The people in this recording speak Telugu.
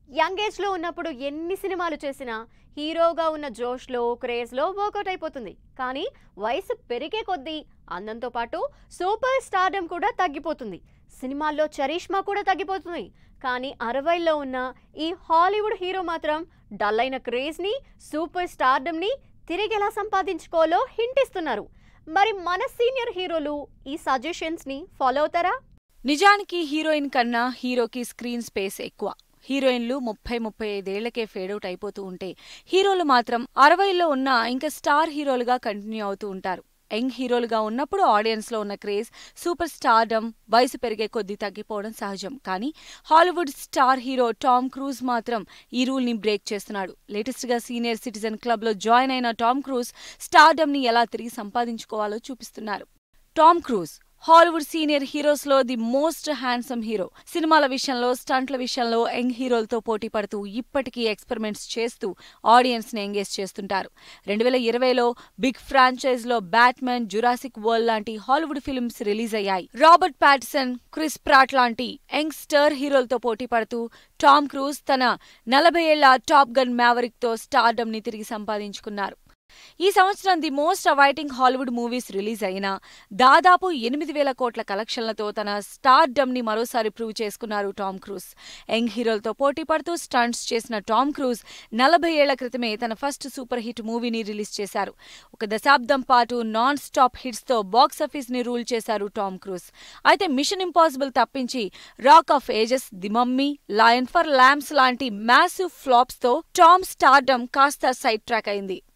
యంగ్ ఏజ్లో ఉన్నప్పుడు ఎన్ని సినిమాలు చేసినా హీరోగా ఉన్న జోష్లో క్రేజ్లో వర్కౌట్ అయిపోతుంది కానీ వయసు పెరిగే కొద్దీ అందంతో పాటు సూపర్ స్టార్డమ్ కూడా తగ్గిపోతుంది సినిమాల్లో చరిష్మా కూడా తగ్గిపోతుంది కానీ అరవైలో ఉన్న ఈ హాలీవుడ్ హీరో మాత్రం డల్ అయిన క్రేజ్ని సూపర్ స్టార్డమ్ని తిరిగి ఎలా సంపాదించుకోవాలో హింట్ ఇస్తున్నారు మరి మన సీనియర్ హీరోలు ఈ సజెషన్స్ని ఫాలో అవుతారా నిజానికి హీరోయిన్ కన్నా హీరోకి స్క్రీన్ స్పేస్ ఎక్కువ హీరోయిన్లు ముప్పై ముప్పై ఐదేళ్లకే ఫేడౌట్ అయిపోతూ ఉంటే హీరోలు మాత్రం అరవైలో ఉన్న ఇంకా స్టార్ హీరోలుగా కంటిన్యూ అవుతూ ఉంటారు యంగ్ హీరోలుగా ఉన్నప్పుడు ఆడియన్స్లో ఉన్న క్రేజ్ సూపర్ స్టార్డమ్ వయసు పెరిగే కొద్దీ తగ్గిపోవడం సహజం కానీ Hollywood star hero Tom Cruise మాత్రం ఈ రూల్ని బ్రేక్ చేస్తున్నాడు లేటెస్ట్గా సీనియర్ సిటిజన్ క్లబ్లో జాయిన్ అయిన టామ్ క్రూజ్ స్టార్డమ్ని ఎలా తిరిగి సంపాదించుకోవాలో చూపిస్తున్నారు Tom Cruise Hollywood senior heroes లో ది మోస్ట్ హ్యాండ్సమ్ హీరో సినిమాల విషయంలో స్టంట్ల విషయంలో యంగ్ హీరోలతో పోటీ పడుతూ ఇప్పటికీ ఎక్స్పెరిమెంట్స్ చేస్తూ ఆడియన్స్ ని ఎంగేజ్ చేస్తుంటారు రెండు వేల ఇరవైలో బిగ్ ఫ్రాంచైజ్ లో బ్యాట్మెన్ జురాసిక్ వరల్డ్ లాంటి హాలీవుడ్ ఫిల్మ్స్ రిలీజ్ అయ్యాయి రాబర్ట్ ప్యాటిసన్ క్రిస్ ప్రాట్ లాంటి యంగ్ స్టార్ హీరోలతో పోటీ పడుతూ టామ్ క్రూజ్ తన నలభై ఏళ్ల టాప్ గన్ మ్యావరిక్ తో స్టార్డమ్ ని తిరిగి సంపాదించుకున్నారు ఈ సంవత్సరం the most awaiting Hollywood movies release అయినా దాదాపు ఎనిమిది వేల కోట్ల కలెక్షన్లతో తన స్టార్ డమ్ ని మరోసారి ప్రూవ్ చేసుకున్నారు టామ్ క్రూజ్ యంగ్ హీరోలతో పోటీ పడుతూ స్టంట్స్ చేసిన టామ్ క్రూజ్ నలభై ఏళ్ల క్రితమే తన ఫస్ట్ సూపర్ హిట్ మూవీని రిలీజ్ చేశారు ఒక దశాబ్దం పాటు నాన్ స్టాప్ హిట్స్ తో బాక్సాఫీస్ ని రూల్ చేశారు టామ్ క్రూజ్ అయితే మిషన్ ఇంపాసిబుల్ తప్పించి Rock of Ages the Mummy Lions for Lambs లాంటి మ్యాసివ్ ఫ్లాప్స్ తో టామ్ స్టార్డమ్ కాస్త సైడ్ ట్రాక్ అయింది